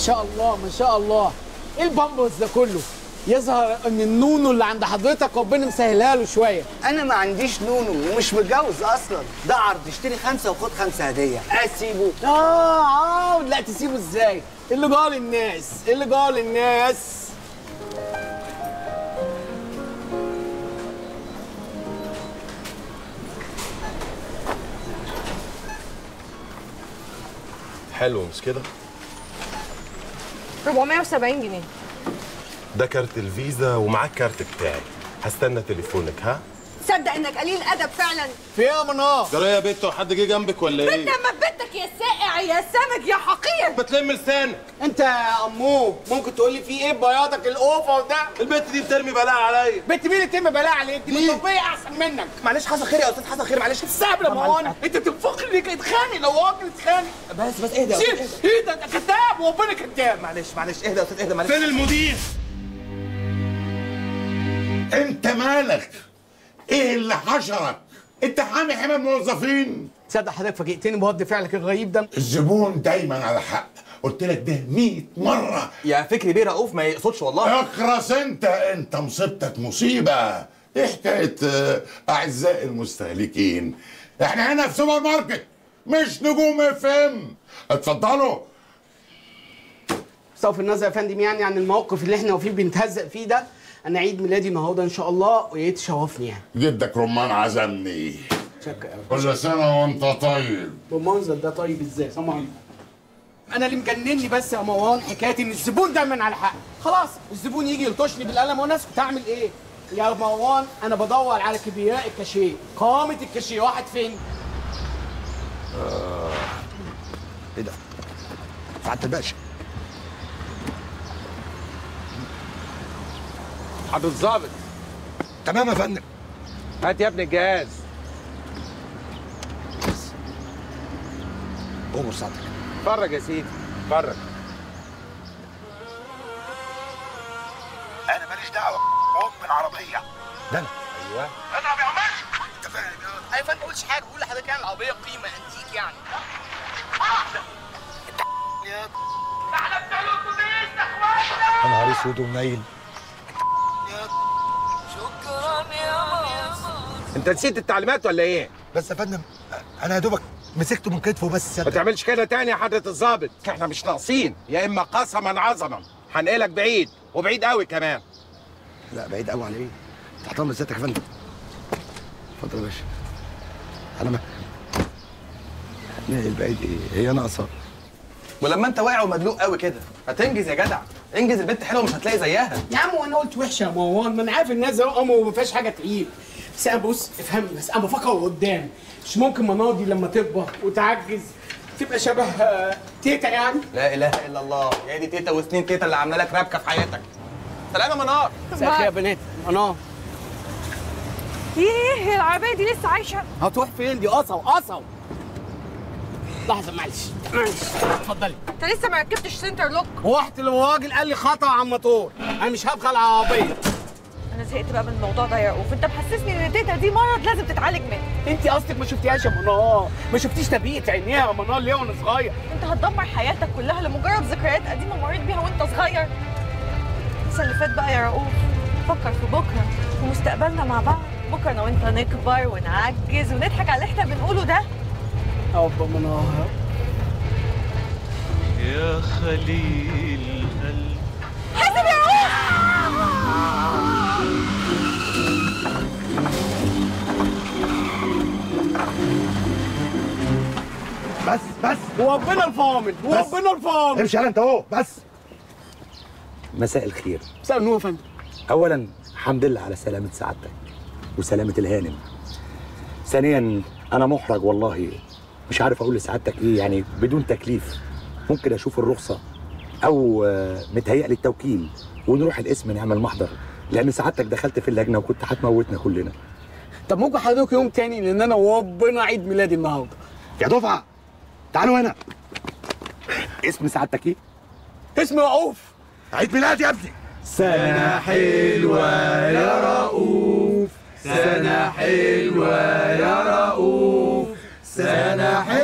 شاء الله ما شاء الله ايه البامبرز ده كله يظهر ان النونو اللي عند حضرتك ربنا مسهلها له شويه انا ما عنديش نونو ومش متجوز اصلا ده عرض اشتري خمسه وخد خمسه هديه اسيبه اه اه لا تسيبه ازاي إيه اللي جوه للناس إيه اللي جوه للناس حلو مش كده 470 جنيه ده كارت الفيزا ومعاك كارت بتاعي هستنى تليفونك ها تصدق انك قليل ادب فعلا في ايه يا منار جرى يا بنت حد جه جنبك ولا ايه انت ما في بيتك يا سائع يا سمك يا حقير بتلم لسانك انت يا امو ممكن تقول لي في ايه بياضك الاوفر ده البنت دي بترمي بلاء عليا بنت مين اللي تم بلاء عليك دي مطبيه احسن منك معلش حصل خير يا استاذ حصل خير معلش السبب لما هو أنا. انت تفكر انك اتخانق لو راجل اتخانق بس بس اهدى يا سيب استاذ ايه ده ده كذاب وربنا كذاب معلش معلش اهدى يا استاذ اهدى معلش فين المدير انت مالك ايه اللي حشرك انت حامي حمى الموظفين تصدق حضرتك فاجئتني برد فعلك الغريب ده الزبون دايما على حق قلت لك ده 100 مره يا فكري بيه رؤوف ما يقصدش والله اخرس انت انت مصيبتك مصيبه ايه حكايه آه، اعزائي المستهلكين احنا هنا في سوبر ماركت مش نجوم اف ام اتفضلوا صوف النظر يا فندم يعني عن الموقف اللي احنا واقفين بنتهزق فيه ده انا عيد ميلادي النهارده ان شاء الله ويا ريت تشرفني يعني جدك رمان عزمني شكرا قوي كل سنه وانت طيب بالمنظر ده طيب ازاي سلام عليكم انا اللي مجنني بس يا مروان حكايه ان الزبون دايما على حق خلاص الزبون يجي يلطشني بالقلم وانا اسكت اعمل ايه يا مروان انا بدور على كبرياء الكاشيه قامه الكاشيه واحد فين ايه ده سعاده الباشا حضرة الظابط تمام يا فندم هات يا ابني الجهاز امر سعادتك اتفرج يا سيدي اتفرج انا ماليش دعوه ام العربيه ده انا ايوه انا ما بعملش انت فاهم يا ايوه فندم ما قلتش حاجه بقول لحضرتك يعني العربيه قيمه انتيك يعني يا نهار اسود ومنيل انت نسيت التعليمات ولا ايه؟ بس يا فندم انا يا دوبك مسكته من كتفه بس ما تعملش كده تاني يا حضرة الظابط احنا مش ناقصين يا اما قسما عظما هنقلك بعيد وبعيد قوي كمان لا بعيد قوي على ايه تحت امر سيادتك يا فندم اتفضل يا باشا انا ما لا البعيد ايه هي ناقصه ولما انت واقع ومدلوق قوي كده هتنجز يا جدع انجز البنت حلوه مش هتلاقي زيها يا عم وانا قلت وحشه يا مروان ما انا عارف الناس ده امه وما فيهاش حاجه تعيب بس انا بص افهمني بس انا بفكر قدام مش ممكن مناضي لما تكبر وتعجز تبقى شبه آه، تيتا يعني لا اله الا الله يا دي تيتا وسنين تيتا اللي عامله لك ربكه في حياتك سلام يا منار مساء الخير يا بنات انا ايه هي العربيه دي لسه عايشه هتروح فين دي قصو قصو لحظه معلش معلش اتفضلي انت لسه ما ركبتش سنتر لوك رحت للراجل قال لي خطا على الموتور انا مش هبخل العربيه انا زهقت بقى من الموضوع ده يا رؤوف انت محسسني ان تيتا دي مرض لازم تتعالج منه انت قصدك ما شفتيهاش يا منار ما شفتيش تبيت عينيها يا منار ليه وانا صغير انت هتدمر حياتك كلها لمجرد ذكريات قديمه مريت بيها وانت صغير انسى اللي فات بقى يا رؤوف فكر في بكره في مستقبلنا مع بعض بكره انا وانت نكبر ونعجز ونضحك على اللي احنا بنقوله ده ابا منار يا خليل قلبي حاسب يا رؤوف بس بس وربنا الفاضل وربنا الفاضل امشي يلا انت اهو بس مساء الخير مساء النور يا فندم اولا الحمد لله على سلامه سعادتك وسلامه الهانم ثانيا انا محرج والله مش عارف اقول لسعادتك ايه يعني بدون تكليف ممكن اشوف الرخصه او آه، متهيألي التوكيل ونروح القسم نعمل محضر لان سعادتك دخلت في اللجنه وكنت هتموتنا كلنا طب ممكن حضرتك يوم تاني لان انا وربنا عيد ميلادي النهارده يا دفعه تعالوا هنا اسم سعادتك ايه اسمي رؤوف عيد ميلاد يا ابني سنة حلوة يا رؤوف سنة حلوة يا رؤوف سنة حلوة